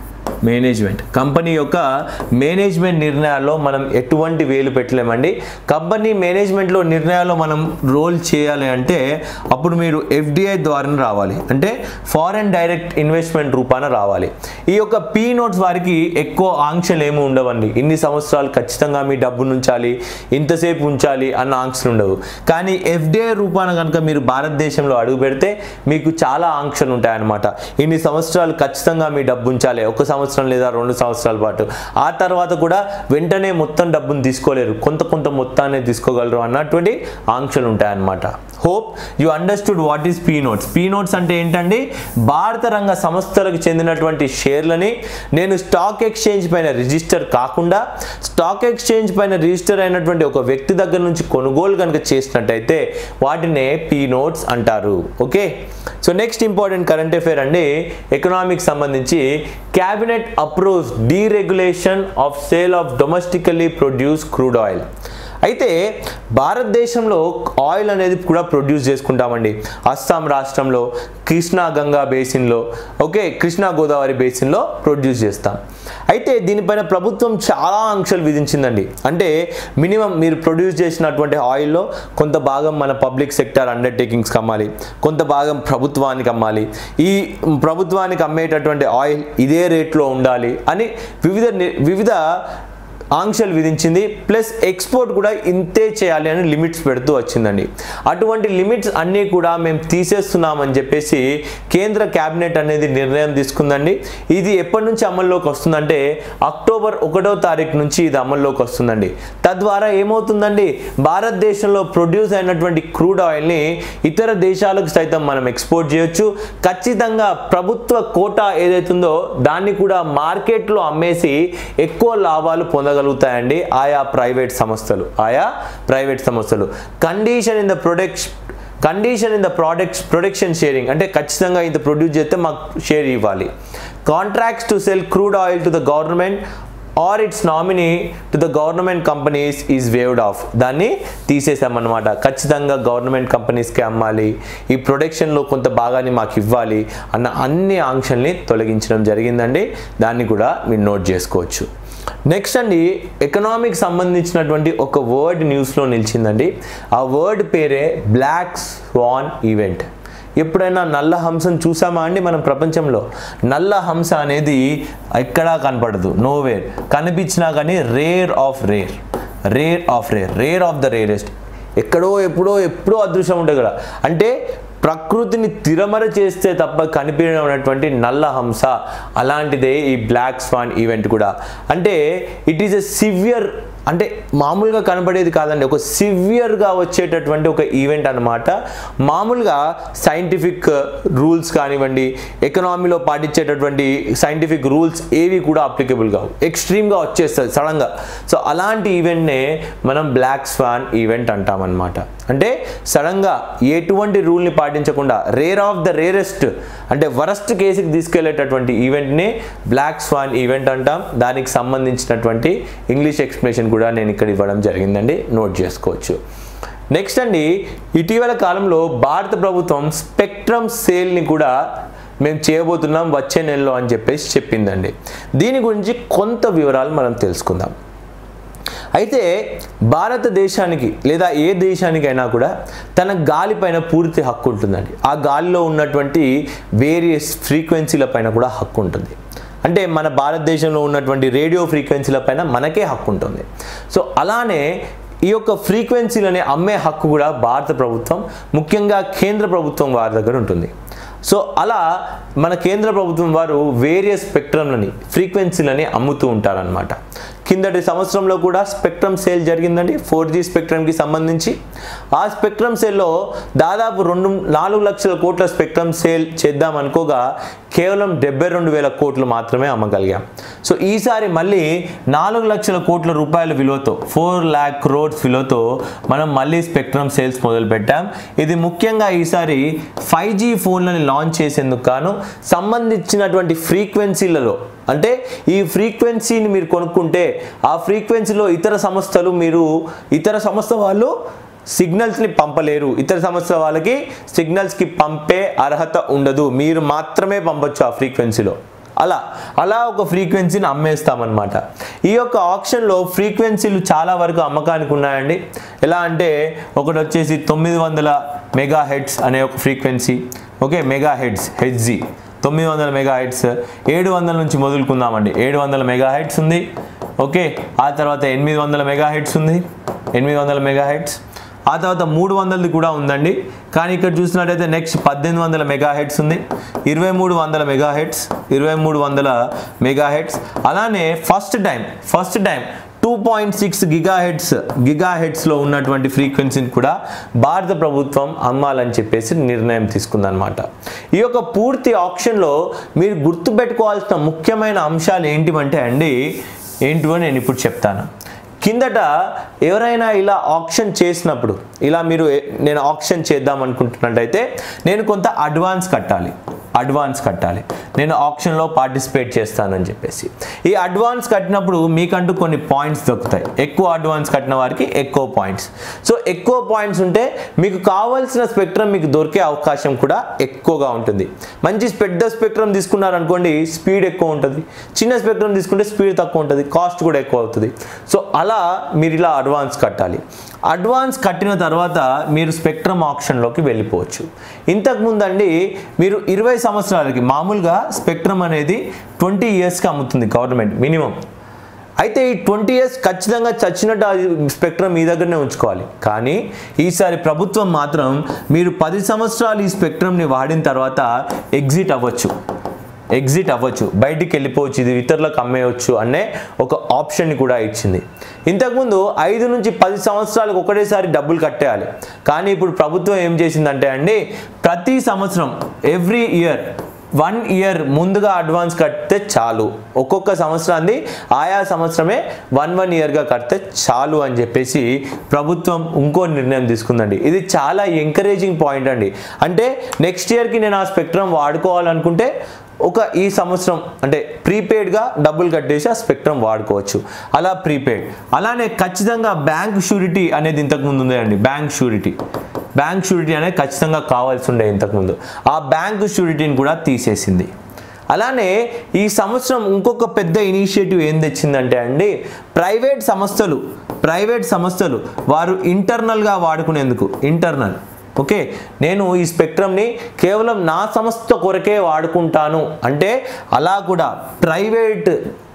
management company యొక్క మేనేజ్మెంట్ నిర్ణయాల్లో మనం ఎటువంటి వేలు పెట్టలేమండి కంపెనీ మేనేజ్మెంట్లో నిర్ణయాల్లో మనం రోల్ చేయాలి అంటే అప్పుడు మీరు ఎఫ్డిఐ ద్వారా రావాలి అంటే ఫారెన్ డైరెక్ట్ ఇన్వెస్ట్మెంట్ రూపాన రావాలి ఈ యొక్క పీ నోట్స్ వారికి ఎక్కువ ఆంక్షలు ఏమి ఉండవండి ఇన్ని సంవత్సరాలు ఖచ్చితంగా మీ డబ్బును ఉంచాలి ఇంతసేపు ఉంచాలి అన్న ఆంక్షలు ఉండవు కానీ ఎఫ్డిఐ రూపాన కనుక మీరు భారతదేశంలో అడుగు పెడితే మీకు చాలా ఆంక్షలు ఉంటాయన్నమాట ఇన్ని సంవత్సరాలు ఖచ్చితంగా మీ డబ్బు ఉంచాలి ఒక సంవత్సరం లేదా రెండు సంవత్సరాల పాటు ఆ తర్వాత కూడా వెంటనే మొత్తం డబ్బును తీసుకోలేరు కొంత కొంత మొత్తాన్ని తీసుకోగలరు అన్నటువంటి ఆంక్షలు ఉంటాయన్నమాట hope you understood what is P notes P notes అంటే ఏంటండి భారత రంగ సంస్థలకు చెందినటువంటి షేర్లని నేను స్టాక్ ఎక్స్చేంజ్ పైన రిజిస్టర్ కాకుండా స్టాక్ ఎక్స్చేంజ్ పైన రిజిస్టర్ అయినటువంటి ఒక వ్యక్తి దగ్గర నుంచి కొనుగోలు కనుక చేసినట్టయితే వాటినే పీ నోట్స్ అంటారు okay so next important current affair అండి ఎకనామిక్ సంబంధించి cabinet approves deregulation of sale of domestically produce crude oil అయితే భారతదేశంలో ఆయిల్ అనేది కూడా ప్రొడ్యూస్ చేసుకుంటామండి అస్సాం రాష్ట్రంలో కృష్ణా గంగా బేసిన్లో ఓకే కృష్ణా గోదావరి బేసిన్లో ప్రొడ్యూస్ చేస్తాం అయితే దీనిపైన ప్రభుత్వం చాలా ఆంక్షలు విధించిందండి అంటే మినిమం మీరు ప్రొడ్యూస్ చేసినటువంటి ఆయిల్లో కొంత భాగం మన పబ్లిక్ సెక్టర్ అండర్టేకింగ్స్కి అమ్మాలి కొంత భాగం ప్రభుత్వానికి అమ్మాలి ఈ ప్రభుత్వానికి అమ్మేటటువంటి ఆయిల్ ఇదే రేట్లో ఉండాలి అని వివిధ ని- వివిధ ఆంక్షలు విధించింది ప్లస్ ఎక్స్పోర్ట్ కూడా ఇంతే చేయాలి అని లిమిట్స్ పెడుతూ వచ్చిందండి అటువంటి లిమిట్స్ అన్నీ కూడా మేము తీసేస్తున్నామని చెప్పేసి కేంద్ర క్యాబినెట్ అనేది నిర్ణయం తీసుకుందండి ఇది ఎప్పటి నుంచి అమల్లోకి వస్తుందంటే అక్టోబర్ ఒకటో తారీఖు నుంచి ఇది అమల్లోకి వస్తుందండి తద్వారా ఏమవుతుందండి భారతదేశంలో ప్రొడ్యూస్ అయినటువంటి క్రూడ్ ఆయిల్ని ఇతర దేశాలకు సైతం మనం ఎక్స్పోర్ట్ చేయొచ్చు ఖచ్చితంగా ప్రభుత్వ కోటా ఏదైతుందో దాన్ని కూడా మార్కెట్లో అమ్మేసి ఎక్కువ లాభాలు పొందగలుగుతాయండి ఆయా ప్రైవేట్ సంస్థలు ఆయా ప్రైవేట్ సంస్థలు condition in the product condition in the products production sharing అంటే ఖచ్చితంగా ఇంత ప్రొడ్యూస్ చేస్తే మాకు షేర్ ఇవ్వాలి contracts to sell crude oil to the government or its nominee to the government companies is waived off దాన్ని తీసేసామన్నమాట ఖచ్చితంగా గవర్నమెంట్ కంపెనీస్కి అమ్మాలి ఈ ప్రొడక్షన్లో కొంత భాగాన్ని మాకు ఇవ్వాలి అన్న అన్ని ఆంక్షల్ని తొలగించడం జరిగిందండి దాన్ని కూడా మీరు నోట్ చేసుకోవచ్చు నెక్స్ట్ అండి ఎకనామిక్ సంబంధించినటువంటి ఒక వర్డ్ న్యూస్లో నిలిచిందండి ఆ వర్డ్ పేరే బ్లాక్ స్వాన్ ఈవెంట్ ఎప్పుడైనా నల్ల హంసను చూసామా అండి మనం ప్రపంచంలో నల్ల హంస అనేది ఎక్కడా కనపడదు నోవేర్ కనిపించినా కానీ rare of rare rare of rare rare of the rarest ఎక్కడో ఎప్పుడో ఎప్పుడో అదృశ్యం ఉంటుంది కదా అంటే ప్రకృతిని తిరమర చేస్తే తప్ప కనిపించినటువంటి నల్ల హంస అలాంటిదే ఈ బ్లాక్ స్వాన్ ఈవెంట్ కూడా అంటే ఇట్ ఈస్ ఎ సివియర్ అంటే మామూలుగా కనబడేది కాదండి ఒక సివియర్గా వచ్చేటటువంటి ఒక ఈవెంట్ అనమాట మామూలుగా సైంటిఫిక్ రూల్స్ కానివ్వండి ఎకనామీలో పాటించేటటువంటి సైంటిఫిక్ రూల్స్ ఏవి కూడా అప్లికబుల్ కావు ఎక్స్ట్రీమ్గా వచ్చేస్తుంది సడన్గా సో అలాంటి ఈవెంట్నే మనం బ్లాక్ స్వాన్ ఈవెంట్ అంటామన్నమాట అంటే సడన్గా ఎటువంటి రూల్ని పాటించకుండా రేర్ ఆఫ్ ద రేరెస్ట్ అంటే వరస్ట్ కేసుకి తీసుకెళ్లేటటువంటి ఈవెంట్ని బ్లాక్ స్వాన్ ఈవెంట్ అంటాం దానికి సంబంధించినటువంటి ఇంగ్లీష్ ఎక్స్ప్లెనేషన్ కూడా నేను ఇక్కడ ఇవ్వడం జరిగిందండి నోట్ చేసుకోవచ్చు నెక్స్ట్ అండి ఇటీవల కాలంలో భారత ప్రభుత్వం స్పెక్ట్రమ్ సేల్ని కూడా మేము చేయబోతున్నాం వచ్చే నెలలో అని చెప్పేసి చెప్పిందండి దీని గురించి కొంత వివరాలు మనం తెలుసుకుందాం అయితే భారతదేశానికి లేదా ఏ దేశానికైనా కూడా తన గాలి పైన పూర్తి హక్కు ఉంటుందండి ఆ గాలిలో ఉన్నటువంటి వేరియస్ ఫ్రీక్వెన్సీల పైన కూడా హక్కు ఉంటుంది అంటే మన భారతదేశంలో ఉన్నటువంటి రేడియో ఫ్రీక్వెన్సీల పైన మనకే హక్కు ఉంటుంది సో అలానే ఈ యొక్క ఫ్రీక్వెన్సీలని అమ్మే హక్కు కూడా భారత ప్రభుత్వం ముఖ్యంగా కేంద్ర ప్రభుత్వం వారి దగ్గర ఉంటుంది సో అలా మన కేంద్ర ప్రభుత్వం వారు వేరియస్ స్పెక్ట్రమ్లని ఫ్రీక్వెన్సీలని అమ్ముతూ ఉంటారనమాట కిందటి సంవత్సరంలో కూడా స్పెక్ట్రమ్ సేల్ జరిగిందండి ఫోర్ జీ స్పెక్ట్రమ్కి సంబంధించి ఆ స్పెక్ట్రమ్ సేల్లో దాదాపు రెండు నాలుగు లక్షల కోట్ల స్పెక్ట్రమ్ సేల్ చేద్దాం అనుకోగా కేవలం డెబ్బై రెండు వేల కోట్లు మాత్రమే అమ్మగలిగాం సో ఈసారి మళ్ళీ నాలుగు లక్షల కోట్ల రూపాయల విలువతో ఫోర్ ల్యాక్ క్రోడ్స్ విలువతో మనం మళ్ళీ స్పెక్ట్రమ్ సేల్స్ మొదలుపెట్టాం ఇది ముఖ్యంగా ఈసారి ఫైవ్ జీ ఫోన్లని లాంచ్ చేసేందుకు గాను సంబంధించినటువంటి ఫ్రీక్వెన్సీలలో అంటే ఈ ఫ్రీక్వెన్సీని మీరు కొనుక్కుంటే ఆ ఫ్రీక్వెన్సీలో ఇతర సంస్థలు మీరు ఇతర సంస్థ వాళ్ళు సిగ్నల్స్ని పంపలేరు ఇతర సంస్థ వాళ్ళకి సిగ్నల్స్కి పంపే అర్హత ఉండదు మీరు మాత్రమే పంపొచ్చు ఆ ఫ్రీక్వెన్సీలో అలా అలా ఒక ఫ్రీక్వెన్సీని అమ్మేస్తామన్నమాట ఈ యొక్క ఆప్షన్లో ఫ్రీక్వెన్సీలు చాలా వరకు అమ్మకానికి ఉన్నాయండి ఎలా అంటే ఒకటి వచ్చేసి తొమ్మిది వందల మెగా హెడ్స్ అనే ఒక frequency okay mega hertz HZ తొమ్మిది వందల మెగా హెడ్స్ ఏడు వందల నుంచి మొదలుకుందామండి ఏడు వందల మెగా హెడ్స్ ఉంది ఓకే ఆ తర్వాత ఎనిమిది వందల మెగా హెడ్స్ ఉంది ఎనిమిది వందల మెగా హెడ్స్ ఆ తర్వాత మూడు వందలది కూడా ఉందండి కానీ ఇక్కడ చూసినట్టయితే నెక్స్ట్ పద్దెనిమిది వందల మెగా హెడ్స్ ఉంది ఇరవై మూడు వందల మెగా హెడ్స్ ఇరవై మూడు వందల మెగా హెడ్స్ అలానే first time first time two point six giga hertz giga హెడ్స్లో ఉన్నటువంటి ఫ్రీక్వెన్సీని కూడా భారత ప్రభుత్వం అమ్మాలని చెప్పేసి నిర్ణయం తీసుకుందనమాట ఈ యొక్క పూర్తి ఆప్షన్లో మీరు గుర్తుపెట్టుకోవాల్సిన ముఖ్యమైన అంశాలు ఏంటివంటే అండి ఏంటివో నేను ఇప్పుడు చెప్తాను కిందట ఎవరైనా ఇలా ఆప్షన్ చేసినప్పుడు ఇలా మీరు ఏ- నేను ఆప్షన్ చేద్దాం అనుకుంటున్నట్టయితే నేను కొంత అడ్వాన్స్ కట్టాలి అడ్వాన్స్ కట్టాలి నేను ఆప్షన్లో పార్టిసిపేట్ చేస్తానని చెప్పేసి ఈ అడ్వాన్స్ కట్టినప్పుడు మీకంటూ కొన్ని పాయింట్స్ దొరుకుతాయి ఎక్కువ అడ్వాన్స్ కట్టిన వారికి ఎక్కువ పాయింట్స్ సో ఎక్కువ పాయింట్స్ ఉంటే మీకు కావాల్సిన స్పెక్ట్రమ్ మీకు దొరికే అవకాశం కూడా ఎక్కువగా ఉంటుంది మంచి పెద్ద స్పెక్ట్రమ్ తీసుకున్నారనుకోండి స్పీడ్ ఎక్కువ ఉంటుంది చిన్న స్పెక్ట్రమ్ తీసుకుంటే స్పీడ్ తక్కువ ఉంటుంది కాస్ట్ కూడా ఎక్కువ అవుతుంది సో అలా మీరు ఇలా అడ్వాన్స్ కట్టాలి అడ్వాన్స్ కట్టిన తర్వాత మీరు స్పెక్ట్రమ్ ఆప్షన్లోకి వెళ్ళిపోవచ్చు ఇంతకుముందు అండి మీరు ఇరవై సంవత్సరాలకి మామూలుగా స్పెక్ట్రమ్ అనేది ట్వంటీ ఇయర్స్కి అమ్ముతుంది గవర్నమెంట్ మినిమం అయితే ఈ ట్వంటీ ఇయర్స్ ఖచ్చితంగా చచ్చినట్టు అది స్పెక్ట్రమ్ మీ దగ్గరనే ఉంచుకోవాలి కానీ ఈసారి ప్రభుత్వం మాత్రం మీరు పది సంవత్సరాలు ఈ స్పెక్ట్రమ్ని వాడిన తర్వాత ఎగ్జిట్ అవ్వచ్చు ఎగ్జిట్ అవ్వచ్చు బయటికి వెళ్ళిపోవచ్చు ఇది ఇతరులకు అమ్మేయవచ్చు అనే ఒక ఆప్షన్ని కూడా ఇచ్చింది ఇంతకుముందు ఐదు నుంచి పది సంవత్సరాలకు ఒకటేసారి డబ్బులు కట్టేయాలి కానీ ఇప్పుడు ప్రభుత్వం ఏం చేసిందంటే అండి ప్రతి సంవత్సరం ఎవ్రీ ఇయర్ వన్ ఇయర్ ముందుగా అడ్వాన్స్ కడితే చాలు ఒక్కొక్క సంవత్సరాన్ని ఆయా సంవత్సరమే వన్ వన్ ఇయర్గా కడితే చాలు అని చెప్పేసి ప్రభుత్వం ఇంకో నిర్ణయం తీసుకుందండి ఇది చాలా ఎంకరేజింగ్ పాయింట్ అండి అంటే నెక్స్ట్ ఇయర్కి నేను ఆ స్పెక్ట్రమ్ వాడుకోవాలనుకుంటే ఒక ఈ సంవత్సరం అంటే ప్రీపెయిడ్గా డబ్బులు కట్టేసి ఆ స్పెక్ట్రమ్ వాడుకోవచ్చు అలా ప్రీపెయిడ్ అలానే ఖచ్చితంగా బ్యాంక్ షూరిటీ అనేది ఇంతకుముందు ఉందండి బ్యాంక్ షూరిటీ బ్యాంక్ షూరిటీ అనేది ఖచ్చితంగా కావాల్సి ఉండే ఇంతకుముందు ఆ బ్యాంక్ షూరిటీని కూడా తీసేసింది అలానే ఈ సంవత్సరం ఇంకొక పెద్ద ఇనిషియేటివ్ ఏం తెచ్చిందంటే అండి ప్రైవేట్ సంస్థలు ప్రైవేట్ సంస్థలు వారు ఇంటర్నల్గా వాడుకునేందుకు ఇంటర్నల్ ఓకే నేను ఈ స్పెక్ట్రమ్ని కేవలం నా సంస్థ కొరకే వాడుకుంటాను అంటే అలా కూడా ప్రైవేట్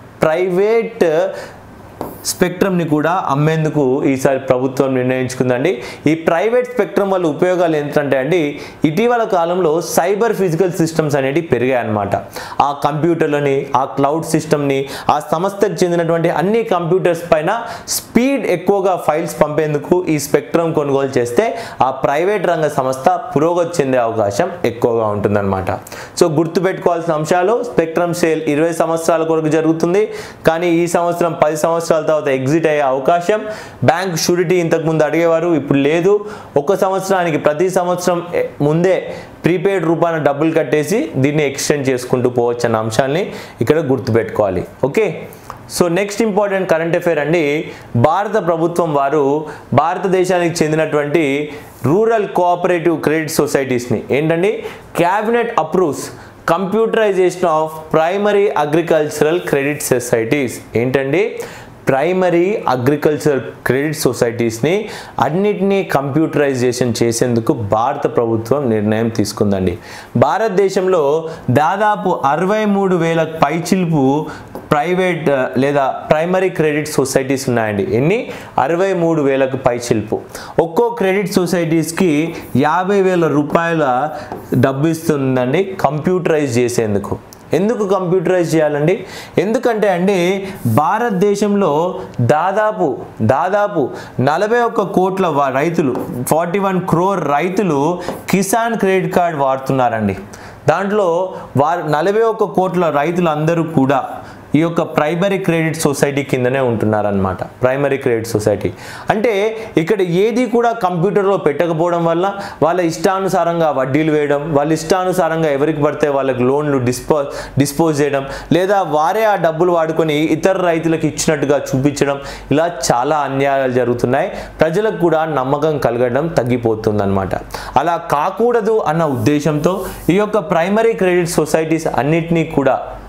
ప్రైవేట్ స్పెక్ట్రమ్ని కూడా అమ్మేందుకు ఈసారి ప్రభుత్వం నిర్ణయించుకుందండి ఈ ప్రైవేట్ స్పెక్ట్రమ్ వల్ల ఉపయోగాలు ఏంటంటే అండి ఇటీవల కాలంలో సైబర్ ఫిజికల్ సిస్టమ్స్ అనేవి పెరిగాయి అన్నమాట ఆ కంప్యూటర్లని ఆ క్లౌడ్ సిస్టమ్ని ఆ సంస్థకు చెందినటువంటి అన్ని కంప్యూటర్స్ పైన స్పీడ్ ఎక్కువగా ఫైల్స్ పంపేందుకు ఈ స్పెక్ట్రమ్ కొనుగోలు చేస్తే ఆ ప్రైవేట్ రంగ సంస్థ పురోగతి చెందే అవకాశం ఎక్కువగా ఉంటుందన్నమాట సో గుర్తుపెట్టుకోవాల్సిన అంశాలు స్పెక్ట్రమ్ సేల్ ఇరవై సంవత్సరాల కొరకు జరుగుతుంది కానీ ఈ సంవత్సరం పది సంవత్సరాల తర్వాత ఎగ్జిట్ అయ్యే అవకాశం బ్యాంక్ షూరిటీ ఇంతకుముందు అడిగేవారు ఇప్పుడు లేదు ఒక సంవత్సరానికి ప్రతి సంవత్సరం ఎ- ముందే ప్రీపెయిడ్ రూపాన డబ్బులు కట్టేసి దీన్ని ఎక్స్టెండ్ చేసుకుంటూ పోవచ్చు అన్న అంశాన్ని ఇక్కడ గుర్తుపెట్టుకోవాలి okay so next important current affair అండి భారత ప్రభుత్వం వారు భారతదేశానికి చెందినటువంటి రూరల్ కోఆపరేటివ్ క్రెడిట్ సొసైటీస్ని ఏంటండి cabinet approves computerization of primary agricultural credit societies ఏంటండి ప్రైమరీ అగ్రికల్చర్ క్రెడిట్ సొసైటీస్ని అన్నిటినీ కంప్యూటరైజేషన్ చేసేందుకు భారత ప్రభుత్వం నిర్ణయం తీసుకుందండి భారతదేశంలో దాదాపు అరవై మూడు వేల పైచిలుపు ప్రైవేట్ ఆ, లేదా ప్రైమరీ క్రెడిట్ సొసైటీస్ ఉన్నాయండి ఎన్ని అరవై మూడు వేలకు పైచిలుపు ఒక్కో క్రెడిట్ సొసైటీస్కి యాభై వేల రూపాయల డబ్బు ఇస్తుందండి కంప్యూటరైజ్ చేసేందుకు ఎందుకు కంప్యూటరైజ్ చేయాలండి ఎందుకంటే అండి భారతదేశంలో దాదాపు దాదాపు నలభై ఒక్క కోట్ల వా- రైతులు ఫార్టీ వన్ క్రోర్ రైతులు కిసాన్ క్రెడిట్ కార్డ్ వాడుతున్నారండి దాంట్లో వారు నలభై ఒక్క కోట్ల రైతులందరూ కూడా ఈ యొక్క ప్రైమరీ క్రెడిట్ సొసైటీ కిందనే ఉంటున్నారనమాట ప్రైమరీ క్రెడిట్ సొసైటీ అంటే ఇక్కడ ఏది కూడా కంప్యూటర్లో పెట్టకపోవడం వల్ల వాళ్ళ ఇష్టానుసారంగా వడ్డీలు వేయడం వాళ్ళ ఇష్టానుసారంగా ఎవరికి పడితే వాళ్ళకి లోన్లు డిస్పో డిస్పోజ్ చేయడం లేదా వారే ఆ డబ్బులు వాడుకొని ఇతర రైతులకు ఇచ్చినట్టుగా చూపించడం ఇలా చాలా అన్యాయాలు జరుగుతున్నాయి ప్రజలకు కూడా నమ్మకం కలగడం తగ్గిపోతుందన్నమాట అలా కాకూడదు అన్న ఉద్దేశంతో ఈ యొక్క ప్రైమరీ క్రెడిట్ సొసైటీస్ అన్నిటినీ కూడా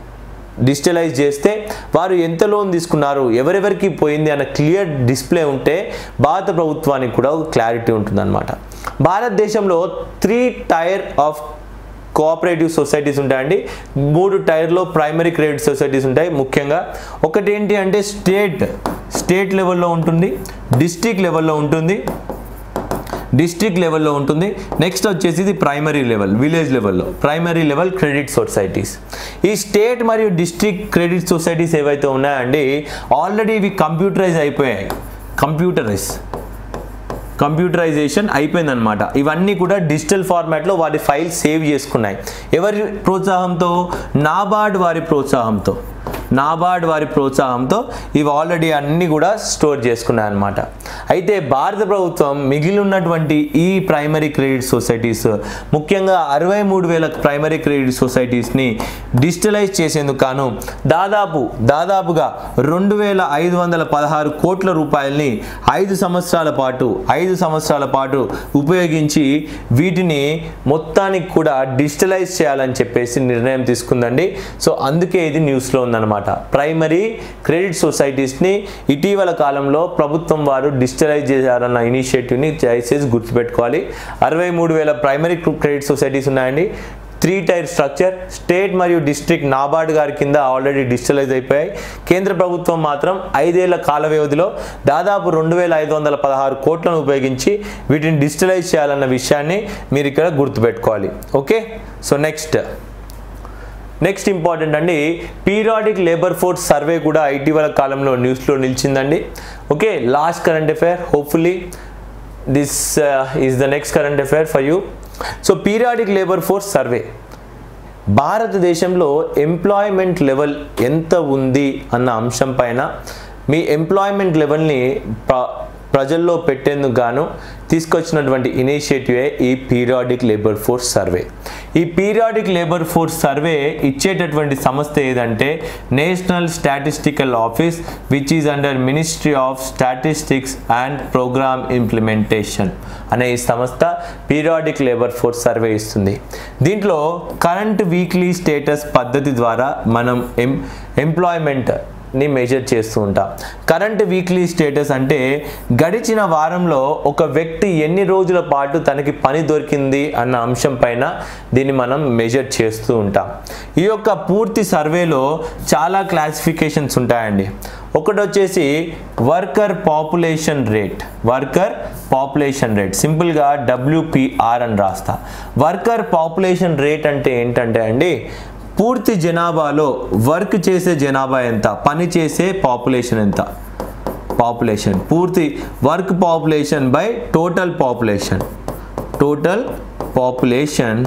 డిజిటలైజ్ చేస్తే వారు ఎంత లోన్ తీసుకున్నారు ఎవరెవరికి పోయింది అన్న క్లియర్ డిస్ప్లే ఉంటే భారత ప్రభుత్వానికి కూడా ఒక క్లారిటీ ఉంటుందన్నమాట భారతదేశంలో three tier of cooperative societies ఉంటాయండి మూడు టైర్లో ప్రైమరీ క్రెడిట్ సొసైటీస్ ఉంటాయి ముఖ్యంగా ఒకటి ఏంటి అంటే స్టేట్ స్టేట్ లెవెల్లో ఉంటుంది డిస్ట్రిక్ట్ లెవెల్లో ఉంటుంది డిస్ట్రిక్ట్ లెవెల్లో ఉంటుంది నెక్స్ట్ వచ్చేసి ఇది ప్రైమరీ లెవెల్ విలేజ్ లెవెల్లో ప్రైమరీ లెవెల్ క్రెడిట్ సొసైటీస్ ఈ స్టేట్ మరియు డిస్ట్రిక్ట్ క్రెడిట్ సొసైటీస్ ఏవైతే ఉన్నాయండి ఆల్రెడీ ఇవి కంప్యూటరైజ్ అయిపోయాయి కంప్యూటరైజ్ కంప్యూటరైజేషన్ అయిపోయిందనమాట ఇవన్నీ కూడా డిజిటల్ ఫార్మాట్లో వారి ఫైల్ సేవ్ చేసుకున్నాయి ఎవరి ప్రోత్సాహంతో నాబార్డ్ వారి ప్రోత్సాహంతో నాబార్డ్ వారి ప్రోత్సాహంతో ఇవి ఆల్రెడీ అన్నీ కూడా స్టోర్ చేసుకున్నాయి అనమాట అయితే భారత ప్రభుత్వం మిగిలి ఉన్నటువంటి ఈ ప్రైమరీ క్రెడిట్ సొసైటీస్ ముఖ్యంగా అరవై మూడు వేల ప్రైమరీ క్రెడిట్ సొసైటీస్ని డిజిటలైజ్ చేసేందుకు గాను దాదాపు దాదాపుగా రెండు వేల ఐదు వందల పదహారు కోట్ల రూపాయలని ఐదు సంవత్సరాల పాటు ఐదు సంవత్సరాల పాటు ఉపయోగించి వీటిని మొత్తానికి కూడా డిజిటలైజ్ చేయాలని చెప్పేసి నిర్ణయం తీసుకుందండి సో అందుకే ఇది న్యూస్లో ఉందన్నమాట ప్రైమరీ క్రెడిట్ సొసైటీస్ని ఇటీవల కాలంలో ప్రభుత్వం వారు డిజిటలైజ్ చేశారన్న ఇనిషియేటివ్ని దయచేసి గుర్తుపెట్టుకోవాలి అరవై మూడు వేల ప్రైమరీ క్రెడిట్ సొసైటీస్ ఉన్నాయండి త్రీ టైర్ స్ట్రక్చర్ స్టేట్ మరియు డిస్ట్రిక్ట్ నాబార్డ్ గారి కింద ఆల్రెడీ డిజిటలైజ్ అయిపోయాయి కేంద్ర ప్రభుత్వం మాత్రం ఐదేళ్ల కాల వ్యవధిలో దాదాపు రెండు వేల ఐదు వందల పదహారు కోట్లను ఉపయోగించి వీటిని డిజిటలైజ్ చేయాలన్న విషయాన్ని మీరు ఇక్కడ గుర్తుపెట్టుకోవాలి okay so next next important అండి పీరియాడిక్ లేబర్ ఫోర్స్ సర్వే కూడా ఇటీవల కాలంలో న్యూస్లో నిలిచిందండి okay last current affair hopefully this is the next current affair for you so periodic labour force survey భారతదేశంలో ఎంప్లాయ్మెంట్ లెవెల్ ఎంత ఉంది అన్న అంశం పైన మీ ఎంప్లాయ్మెంట్ లెవెల్ని ప్ర ప్రజల్లో పెట్టేందుకు గాను తీసుకొచ్చినటువంటి ఇనిషియేటివే ఈ పీరియాడిక్ లేబర్ ఫోర్స్ సర్వే ఈ పీరియాడిక్ లేబర్ ఫోర్స్ సర్వే ఇచ్చేటటువంటి సంస్థ ఏదంటే national statistical office which is under ministry of statistics and programme implementation అనే ఈ సంస్థ పీరియాడిక్ లేబర్ ఫోర్స్ సర్వే ఇస్తుంది దీంట్లో కరెంట్ వీక్లీ స్టేటస్ పద్ధతి ద్వారా మనం ఎం ఎంప్లాయ్మెంట్ ని మెజర్ చేస్తూ ఉంటాం కరెంట్ వీక్లీ స్టేటస్ అంటే గడిచిన వారంలో ఒక వ్యక్తి ఎన్ని రోజుల పాటు తనకి పని దొరికింది అన్న అంశం పైన దీన్ని మనం మెజర్ చేస్తూ ఉంటాం ఈ యొక్క పూర్తి సర్వేలో చాలా క్లాసిఫికేషన్స్ ఉంటాయండి ఒకటి వచ్చేసి worker population rate worker population rate సింపుల్గా డబ్ల్యూపిఆర్ అని రాస్తా వర్కర్ పాపులేషన్ రేట్ అంటే ఏంటంటే అండి పూర్తి జనాభాలో వర్క్ చేసే జనాభా ఎంత పని చేసే పాపులేషన్ ఎంత పాపులేషన్ పూర్తి work population by total population total population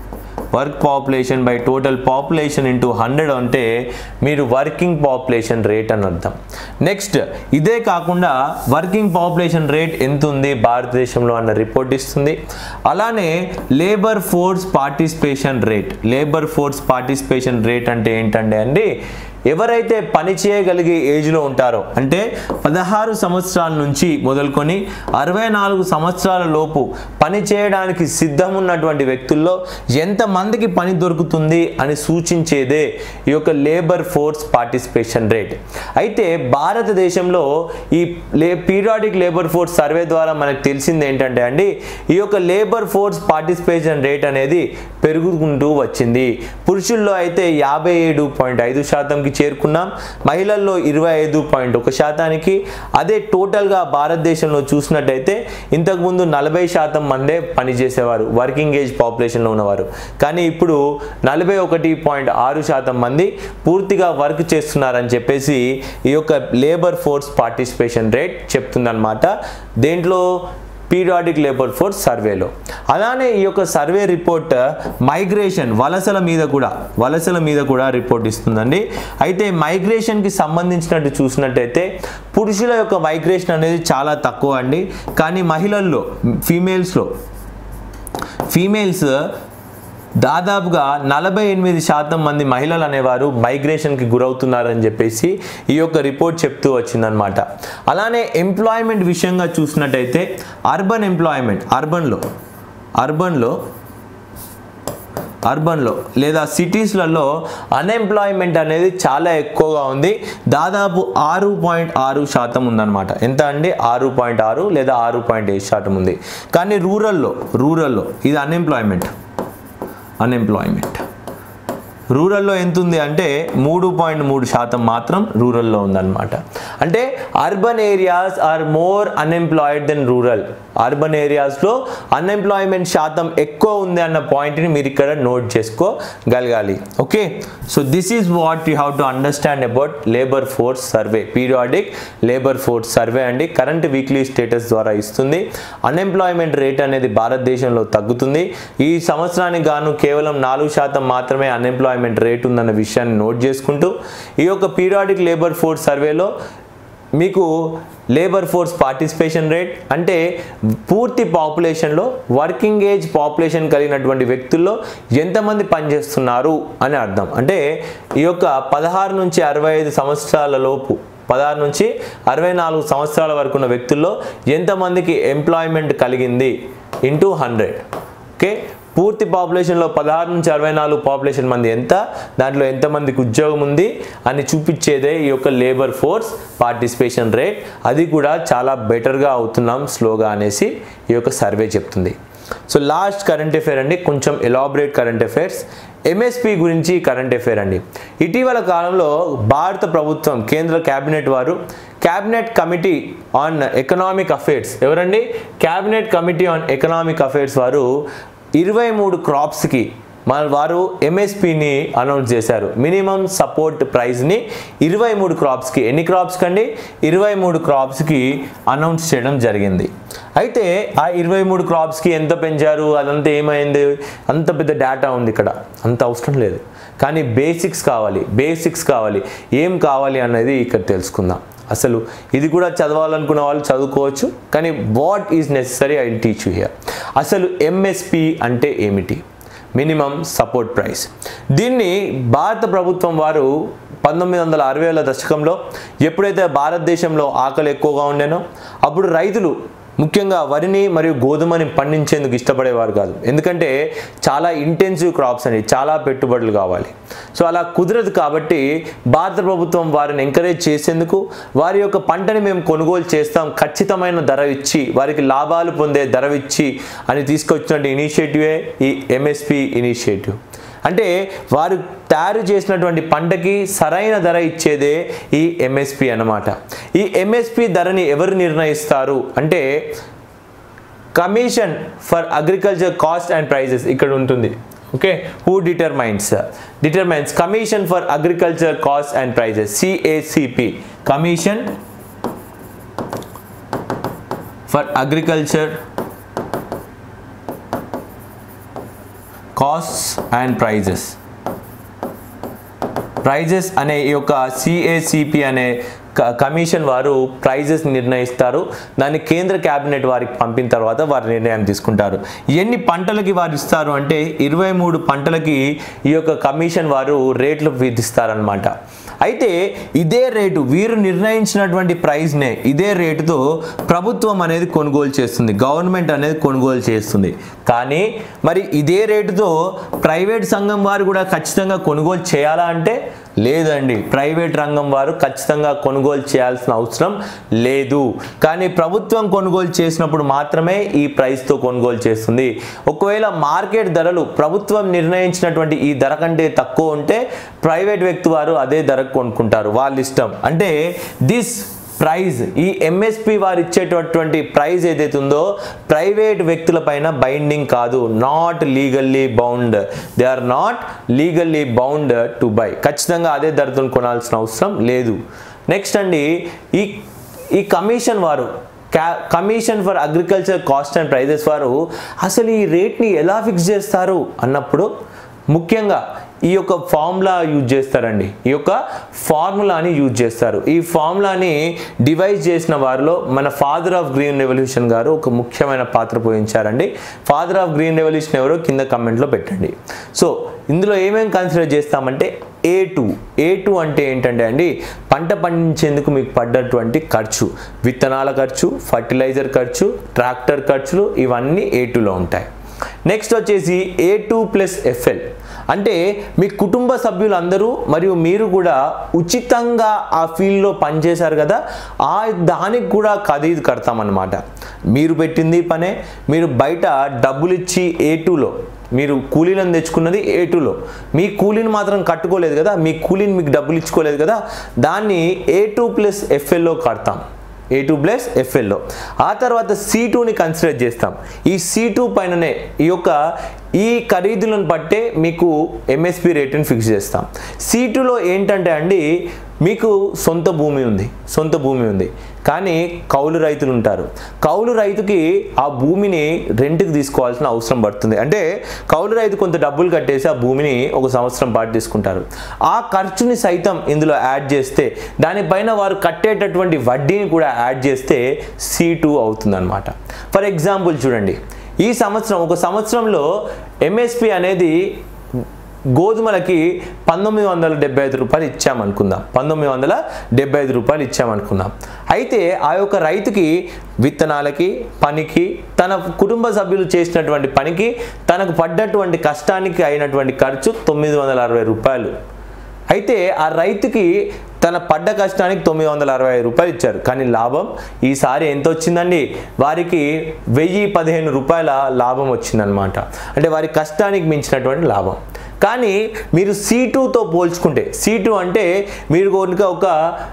work population by total population into hundred అంటే మీరు వర్కింగ్ పాపులేషన్ రేట్ అని అర్థం నెక్స్ట్ ఇదే కాకుండా వర్కింగ్ పాపులేషన్ రేట్ ఎంత ఉంది భారతదేశంలో అన్న రిపోర్ట్ ఇస్తుంది అలానే labour force participation rate labour force participation rate అంటే ఏంటంటే అండి ఎవరైతే పని చేయగలిగే ఏజ్లో ఉంటారో అంటే పదహారు సంవత్సరాల నుంచి మొదలుకొని అరవై నాలుగు సంవత్సరాల లోపు పని చేయడానికి సిద్ధం ఉన్నటువంటి వ్యక్తుల్లో ఎంతమందికి పని దొరుకుతుంది అని సూచించేదే ఈ యొక్క లేబర్ ఫోర్స్ పార్టిసిపేషన్ రేట్ అయితే భారతదేశంలో ఈ లే పీరియాడిక్ లేబర్ ఫోర్స్ సర్వే ద్వారా మనకు తెలిసింది ఏంటంటే అండి ఈ యొక్క లేబర్ ఫోర్స్ పార్టిసిపేషన్ రేట్ అనేది పెరుగుకుంటూ వచ్చింది పురుషుల్లో అయితే యాభై ఏడు పాయింట్ ఐదు శాతంకి చేరుకున్నాం మహిళల్లో ఇరవై ఐదు పాయింట్ ఒక శాతానికి అదే టోటల్గా భారతదేశంలో చూసినట్టయితే ఇంతకుముందు నలభై శాతం మందే పనిచేసేవారు వర్కింగ్ ఏజ్ పాపులేషన్లో ఉన్నవారు కానీ ఇప్పుడు నలభై ఒకటి పాయింట్ ఆరు శాతం మంది పూర్తిగా వర్క్ చేస్తున్నారని చెప్పేసి ఈ యొక్క లేబర్ ఫోర్స్ పార్టిసిపేషన్ రేట్ చెప్తుందన్నమాట దేంట్లో పీరియాడిక్ లేబర్ ఫోర్స్ సర్వేలో అలానే ఈ యొక్క సర్వే రిపోర్ట్ మైగ్రేషన్ వలసల మీద కూడా వలసల మీద కూడా రిపోర్ట్ ఇస్తుందండి అయితే మైగ్రేషన్కి సంబంధించినట్టు చూసినట్టయితే పురుషుల యొక్క మైగ్రేషన్ అనేది చాలా తక్కువ అండి కానీ మహిళల్లో ఫీమేల్స్లో ఫీమేల్స్ దాదాపుగా నలభై ఎనిమిది శాతం మంది మహిళలు అనేవారు మైగ్రేషన్కి గురవుతున్నారని చెప్పేసి ఈ యొక్క రిపోర్ట్ చెప్తూ వచ్చిందనమాట అలానే ఎంప్లాయ్మెంట్ విషయంగా చూసినట్టయితే అర్బన్ ఎంప్లాయ్మెంట్ అర్బన్లో అర్బన్లో అర్బన్లో లేదా సిటీస్లలో అన్ఎంప్లాయ్మెంట్ అనేది చాలా ఎక్కువగా ఉంది దాదాపు ఆరు పాయింట్ ఆరు శాతం ఉందన్నమాట ఎంత అండి ఆరు పాయింట్ ఆరు లేదా ఆరు పాయింట్ ఎయిట్ శాతం ఉంది కానీ రూరల్లో రూరల్లో ఇది అన్ఎంప్లాయ్మెంట్ అన్ఎంప్లాయ్మెంట్ రూరల్లో ఎంత ఉంది అంటే మూడు పాయింట్ మూడు శాతం మాత్రం రూరల్లో ఉందన్నమాట అంటే urban areas are more unemployed than rural urban ఏరియాస్లో అన్ఎంప్లాయ్మెంట్ శాతం ఎక్కువ ఉంది అన్న పాయింట్ని మీరు ఇక్కడ నోట్ చేసుకోగలగాలి okay so this is what you have to understand about labour force survey periodic labour force survey అండి కరెంట్ వీక్లీ స్టేటస్ ద్వారా ఇస్తుంది అన్ఎంప్లాయ్మెంట్ రేట్ అనేది భారతదేశంలో తగ్గుతుంది ఈ సంవత్సరానికి గాను కేవలం నాలుగు శాతం మాత్రమే అన్ఎంప్లాయ్మెంట్ రేట్ ఉందన్న విషయాన్ని నోట్ చేసుకుంటూ ఈ యొక్క పీరియాడిక్ లేబర్ ఫోర్స్ సర్వేలో మీకు లేబర్ ఫోర్స్ పార్టిసిపేషన్ రేట్ అంటే పూర్తి పాపులేషన్లో వర్కింగ్ ఏజ్ పాపులేషన్ కలిగినటువంటి వ్యక్తుల్లో ఎంతమంది పనిచేస్తున్నారు అని అర్థం అంటే ఈ యొక్క పదహారు నుంచి అరవై ఐదు సంవత్సరాల లోపు పదహారు నుంచి అరవై నాలుగు సంవత్సరాల వరకు ఉన్న వ్యక్తుల్లో ఎంతమందికి ఎంప్లాయ్మెంట్ కలిగింది ఇంటూ హండ్రెడ్ ఓకే పూర్తి పాపులేషన్లో పదహారు నుంచి అరవై నాలుగు పాపులేషన్ మంది ఎంత దాంట్లో ఎంతమందికి ఉద్యోగం ఉంది అని చూపించేదే ఈ యొక్క లేబర్ ఫోర్స్ పార్టిసిపేషన్ రేట్ అది కూడా చాలా బెటర్గా అవుతున్నాం స్లోగా అనేసి ఈ యొక్క సర్వే చెప్తుంది సో లాస్ట్ కరెంట్ అఫేర్ అండి కొంచెం ఎలాబరేట్ కరెంట్ అఫైర్స్ ఎంఎస్పి గురించి కరెంట్ అఫేర్ అండి ఇటీవల కాలంలో భారత ప్రభుత్వం కేంద్ర క్యాబినెట్ వారు cabinet committee on economic affairs ఎవరండి cabinet committee on economic affairs వారు ఇరవై మూడు క్రాప్స్కి మన వారు ఎంఎస్పిని అనౌన్స్ చేశారు మినిమం సపోర్ట్ ప్రైస్ని ఇరవై మూడు క్రాప్స్కి ఎన్ని క్రాప్స్ కండి ఇరవై మూడు క్రాప్స్కి అనౌన్స్ చేయడం జరిగింది అయితే ఆ ఇరవై మూడు క్రాప్స్కి ఎంత పెంచారు అదంతా ఏమైంది అంత పెద్ద డేటా ఉంది ఇక్కడ అంత అవసరం లేదు కానీ బేసిక్స్ కావాలి బేసిక్స్ కావాలి ఏం కావాలి అనేది ఇక్కడ తెలుసుకుందాం అసలు ఇది కూడా చదవాలనుకున్న వాళ్ళు చదువుకోవచ్చు కానీ what is necessary I teach you here అసలు ఎంఎస్పి అంటే ఏమిటి మినిమం సపోర్ట్ ప్రైస్ దీన్ని భారత ప్రభుత్వం వారు పంతొమ్మిది వందల అరవైల దశకంలో ఎప్పుడైతే భారతదేశంలో ఆకలి ఎక్కువగా ఉండేనో అప్పుడు రైతులు ముఖ్యంగా వరిని మరియు గోధుమని పండించేందుకు ఇష్టపడేవారు కాదు ఎందుకంటే చాలా ఇంటెన్సివ్ క్రాప్స్ అండి చాలా పెట్టుబడులు కావాలి సో అలా కుదరదు కాబట్టి భారత ప్రభుత్వం వారిని ఎంకరేజ్ చేసేందుకు వారి యొక్క పంటని మేము కొనుగోలు చేస్తాం ఖచ్చితమైన ధర ఇచ్చి వారికి లాభాలు పొందే ధర ఇచ్చి అని తీసుకొచ్చినటువంటి ఇనిషియేటివే ఈ ఎంఎస్పి ఇనిషియేటివ్ అంటే వారు తయారు చేసినటువంటి పంటకి సరైన ధర ఇచ్చేదే ఈ ఎంఎస్పి అన్నమాట ఈ ఎంఎస్పి ధరని ఎవరు నిర్ణయిస్తారు అంటే commission for agriculture cost and prices ఇక్కడ ఉంటుంది okay who determines determines commission for agriculture cost and prices CACP commission for agriculture costs and prices prices అనే ఈ యొక్క సిఏసిపి అనే క- కమిషన్ వారు ప్రైజెస్ నిర్ణయిస్తారు దాన్ని కేంద్ర క్యాబినెట్ వారికి పంపిన తర్వాత వారు నిర్ణయం తీసుకుంటారు ఎన్ని పంటలకి వారు ఇస్తారు అంటే ఇరవై మూడు పంటలకి ఈ యొక్క కమిషన్ వారు రేట్లు విధిస్తారనమాట అయితే ఇదే రేటు వీరు నిర్ణయించినటువంటి ప్రైస్నే ఇదే రేటుతో ప్రభుత్వం అనేది కొనుగోలు చేస్తుంది గవర్నమెంట్ అనేది కొనుగోలు చేస్తుంది కానీ మరి ఇదే రేటుతో ప్రైవేట్ సంఘం వారు కూడా ఖచ్చితంగా కొనుగోలు చేయాలా అంటే లేదండి ప్రైవేట్ రంగం వారు ఖచ్చితంగా కొనుగోలు చేయాల్సిన అవసరం లేదు కానీ ప్రభుత్వం కొనుగోలు చేసినప్పుడు మాత్రమే ఈ ప్రైస్తో కొనుగోలు చేస్తుంది ఒకవేళ మార్కెట్ ధరలు ప్రభుత్వం నిర్ణయించినటువంటి ఈ ధర కంటే తక్కువ ఉంటే ప్రైవేట్ వ్యక్తి వారు అదే ధరకు కొనుక్కుంటారు వాళ్ళ ఇష్టం అంటే దిస్ ప్రైజ్ ఈ ఎంఎస్పి వారు ఇచ్చేటటువంటి ప్రైజ్ ఏదైతే ఉందో ప్రైవేట్ వ్యక్తుల పైన బైండింగ్ కాదు not legally bound they are not legally bound to by ఖచ్చితంగా అదే ధరతో కొనాల్సిన అవసరం లేదు నెక్స్ట్ అండి ఈ ఈ కమిషన్ వారు క్యా commission for agriculture cost and prices వారు అసలు ఈ రేట్ని ఎలా ఫిక్స్ చేస్తారు అన్నప్పుడు ముఖ్యంగా ఈ యొక్క ఫార్ములా యూజ్ చేస్తారండి ఈ యొక్క ఫార్ములాని యూజ్ చేస్తారు ఈ ఫార్ములాని డివైజ్ చేసిన వారిలో మన ఫాదర్ ఆఫ్ గ్రీన్ రెవల్యూషన్ గారు ఒక ముఖ్యమైన పాత్ర పోయించారండి ఫాదర్ ఆఫ్ గ్రీన్ రెవల్యూషన్ ఎవరో కింద కమెంట్లో పెట్టండి సో ఇందులో ఏమేమి కన్సిడర్ చేస్తామంటే ఏ టూ ఏ టూ అంటే ఏంటంటే అండి పంట పండించేందుకు మీకు పడ్డటువంటి ఖర్చు విత్తనాల ఖర్చు ఫర్టిలైజర్ ఖర్చు ట్రాక్టర్ ఖర్చులు ఇవన్నీ ఏ టూలో ఉంటాయి నెక్స్ట్ వచ్చేసి ఏ టూ ప్లస్ ఎఫ్ఎల్ అంటే మీ కుటుంబ సభ్యులందరూ మరియు మీరు కూడా ఉచితంగా ఆ ఫీల్డ్లో పనిచేశారు కదా ఆ దానికి కూడా ఖరీదు కడతామన్నమాట మీరు పెట్టింది పనే మీరు బయట డబ్బులు ఇచ్చి ఏ టూలో మీరు కూలీలను తెచ్చుకున్నది ఏ టూలో మీ కూలీని మాత్రం కట్టుకోలేదు కదా మీ కూలీని మీకు డబ్బులు ఇచ్చుకోలేదు కదా దాన్ని ఏ టూ ప్లస్ ఎఫ్ఎల్లో కడతాం ఏ టూ ప్లస్ ఎఫ్ఎల్లో ఆ తర్వాత సి టూని కన్సిడర్ చేస్తాం ఈ సి టూ పైననే ఈ యొక్క ఈ ఖరీదులను బట్టే మీకు ఎంఎస్పి రేటుని ఫిక్స్ చేస్తాం సి టూలో ఏంటంటే అండి మీకు సొంత భూమి ఉంది సొంత భూమి ఉంది కానీ కౌలు రైతులు ఉంటారు కౌలు రైతుకి ఆ భూమిని రెంట్కి తీసుకోవాల్సిన అవసరం పడుతుంది అంటే కౌలు రైతు కొంత డబ్బులు కట్టేసి ఆ భూమిని ఒక సంవత్సరం పాటు తీసుకుంటారు ఆ ఖర్చుని సైతం ఇందులో యాడ్ చేస్తే దానిపైన వారు కట్టేటటువంటి వడ్డీని కూడా యాడ్ చేస్తే సి టూ అవుతుందన్నమాట ఫర్ ఎగ్జాంపుల్ చూడండి ఈ సంవత్సరం ఒక సంవత్సరంలో ఎంఎస్పి అనేది గోధుమలకి పంతొమ్మిది వందల డెబ్బై ఐదు రూపాయలు ఇచ్చామనుకుందాం పంతొమ్మిది వందల డెబ్బై ఐదు రూపాయలు ఇచ్చామనుకుందాం అయితే ఆ యొక్క రైతుకి విత్తనాలకి పనికి తన కుటుంబ సభ్యులు చేసినటువంటి పనికి తనకు పడ్డటువంటి కష్టానికి అయినటువంటి ఖర్చు తొమ్మిది వందల అరవై రూపాయలు అయితే ఆ రైతుకి తన పడ్డ కష్టానికి తొమ్మిది వందల అరవై ఐదు రూపాయలు ఇచ్చారు కానీ లాభం ఈసారి ఎంత వచ్చిందండి వారికి వెయ్యి పదిహేను రూపాయల లాభం వచ్చిందనమాట అంటే వారి కష్టానికి మించినటువంటి లాభం కానీ మీరు సి టూతో పోల్చుకుంటే సి టూ అంటే మీరు కనుక ఒక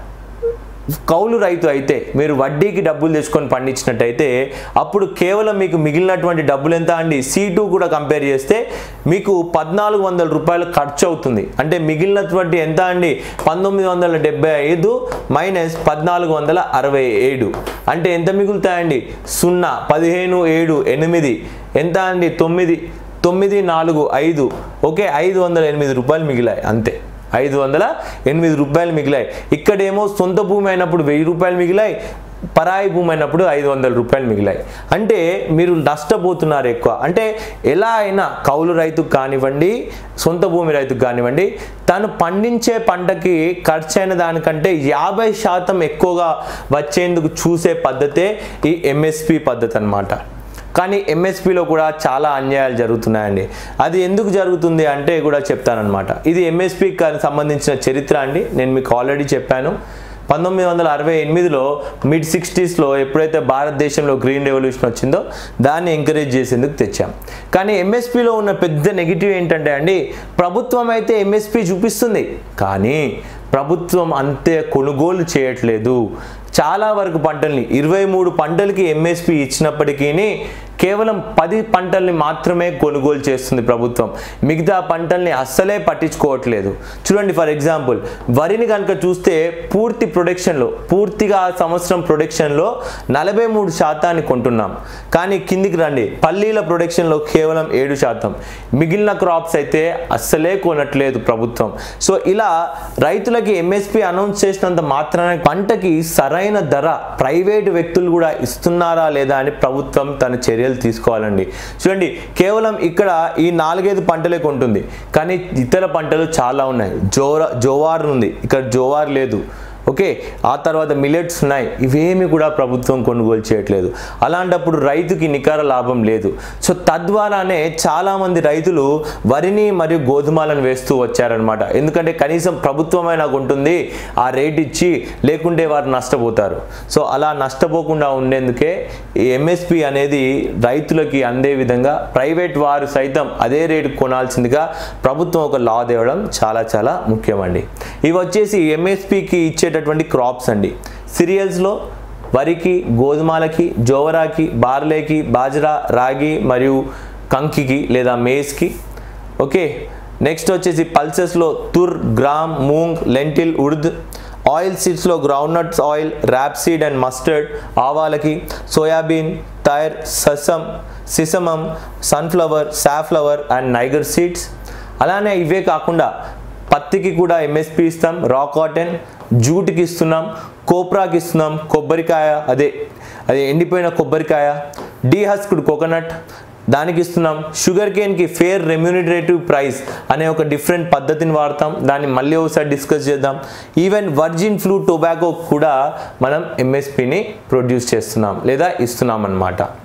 కౌలు రైతు అయితే మీరు వడ్డీకి డబ్బులు తెచ్చుకొని పండించినట్టయితే అప్పుడు కేవలం మీకు మిగిలినటువంటి డబ్బులు ఎంత అండి సి టూ కూడా కంపేర్ చేస్తే మీకు పద్నాలుగు వందల రూపాయలు ఖర్చు అవుతుంది అంటే మిగిలినటువంటి ఎంత అండి పంతొమ్మిది వందల డెబ్బై ఐదు మైనస్ పద్నాలుగు వందల అరవై ఏడు అంటే ఎంత మిగులుతాయండి సున్నా పదిహేను ఏడు ఎనిమిది ఎంత అండి తొమ్మిది తొమ్మిది నాలుగు ఐదు ఓకే ఐదు వందల ఎనిమిది రూపాయలు మిగిలాయి అంతే ఐదు వందల ఎనిమిది రూపాయలు మిగిలాయి ఇక్కడేమో సొంత భూమి అయినప్పుడు వెయ్యి రూపాయలు మిగిలాయి పరాయి భూమి అయినప్పుడు ఐదు వందల రూపాయలు మిగిలాయి అంటే మీరు నష్టపోతున్నారు ఎక్కువ అంటే ఎలా అయినా కౌలు రైతుకు కానివ్వండి సొంత భూమి రైతుకు కానివ్వండి తను పండించే పంటకి ఖర్చు అయిన దానికంటే యాభై శాతం ఎక్కువగా వచ్చేందుకు చూసే పద్ధతే ఈ ఎంఎస్పి పద్ధతి అన్నమాట కానీ ఎంఎస్పిలో కూడా చాలా అన్యాయాలు జరుగుతున్నాయండి అది ఎందుకు జరుగుతుంది అంటే కూడా చెప్తానమాట ఇది ఎంఎస్పికి సంబంధించిన చరిత్ర అండి నేను మీకు ఆల్రెడీ చెప్పాను పంతొమ్మిది వందల అరవై ఎనిమిదిలో మిడ్ సిక్స్టీస్లో ఎప్పుడైతే భారతదేశంలో గ్రీన్ రెవల్యూషన్ వచ్చిందో దాన్ని ఎంకరేజ్ చేసేందుకు తెచ్చాం కానీ ఎంఎస్పిలో ఉన్న పెద్ద నెగిటివ్ ఏంటంటే అండి ప్రభుత్వం అయితే ఎంఎస్పి చూపిస్తుంది కానీ ప్రభుత్వం అంతే కొనుగోలు చేయట్లేదు చాలా వరకు పంటల్ని ఇరవై మూడు పంటలకి ఎంఎస్పి ఇచ్చినప్పటికీ కేవలం పది పంటల్ని మాత్రమే కొనుగోలు చేస్తుంది ప్రభుత్వం మిగతా పంటల్ని అస్సలే పట్టించుకోవట్లేదు చూడండి ఫర్ ఎగ్జాంపుల్ వరిని కనుక చూస్తే పూర్తి ప్రొడక్షన్లో పూర్తిగా ఆ సంవత్సరం ప్రొడక్షన్లో నలభై మూడు శాతాన్ని కొంటున్నాం కానీ కిందికి రండి పల్లీల ప్రొడక్షన్లో కేవలం ఏడు శాతం మిగిలిన క్రాప్స్ అయితే అస్సలే కొనట్లేదు ప్రభుత్వం సో ఇలా రైతులకి ఎంఎస్పి అనౌన్స్ చేసినంత మాత్రాన పంటకి సరైన ధర ప్రైవేటు వ్యక్తులు కూడా ఇస్తున్నారా లేదా అని ప్రభుత్వం తన చర్యలు తీసుకోవాలండి చూడండి కేవలం ఇక్కడ ఈ నాలుగైదు పంటలే కొంటుంది కానీ ఇతర పంటలు చాలా ఉన్నాయి జోరా జోవార్ ఉంది ఇక్కడ జోవార్ లేదు ఓకే ఆ తర్వాత మిలెట్స్ ఉన్నాయి ఇవేమి కూడా ప్రభుత్వం కొనుగోలు చేయట్లేదు అలాంటప్పుడు రైతుకి నికర లాభం లేదు సో తద్వారానే చాలామంది రైతులు వరిని మరియు గోధుమలను వేస్తూ వచ్చారనమాట ఎందుకంటే కనీసం ప్రభుత్వమైనా కొంటుంది ఆ రేట్ ఇచ్చి లేకుంటే వారు నష్టపోతారు సో అలా నష్టపోకుండా ఉండేందుకే ఈ ఎంఎస్పి అనేది రైతులకి అందే విధంగా ప్రైవేట్ వారు సైతం అదే రేటు కొనాల్సిందిగా ప్రభుత్వం ఒక లా తేవడం చాలా చాలా ముఖ్యమండి ఇవి వచ్చేసి ఎంఎస్పికి ఇచ్చేటటువంటి క్రాప్స్ అండి సిరియల్స్లో వరికి గోధుమలకి జోవరాకి బార్లేకి బాజ్రా రాగి మరియు కంకికి లేదా మేస్కి ఓకే నెక్స్ట్ వచ్చేసి పల్సెస్లో tur gram moong lentil urad oil సీడ్స్లో groundnuts oil rape seed and mustard ఆవాలకి సోయాబీన్ టైర్ sesame sesamum sunflower safflower and niger seeds అలానే ఇవే కాకుండా పత్తికి కూడా ఎంఎస్పి ఇస్తాం రా కాటన్ జూట్కి ఇస్తున్నాం కోప్రాకి ఇస్తున్నాం కొబ్బరికాయ అదే అదే ఎండిపోయిన కొబ్బరికాయ డీహస్క్డ్ కోకోనట్ దానికి ఇస్తున్నాం షుగర్ కేన్కి ఫేర్ రెమ్యూనిటరేటివ్ ప్రైస్ అనే ఒక డిఫరెంట్ పద్ధతిని వాడతాం దాన్ని మళ్ళీ ఒకసారి డిస్కస్ చేద్దాం ఈవెన్ వర్జిన్ ఫ్లూ టొబాకో కూడా మనం ఎంఎస్పిని ప్రొడ్యూస్ చేస్తున్నాం లేదా ఇస్తున్నాం అన్నమాట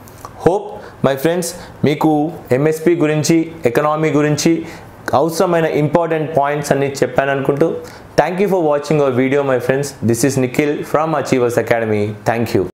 హోప్ మై ఫ్రెండ్స్ మీకు ఎంఎస్పి గురించి ఎకనామీ గురించి అవసరమైన ఇంపార్టెంట్ పాయింట్స్ అన్ని చెప్పాను అనుకుంటూ thank you for watching our video my friends this is Nikhil from Achievers Academy thank you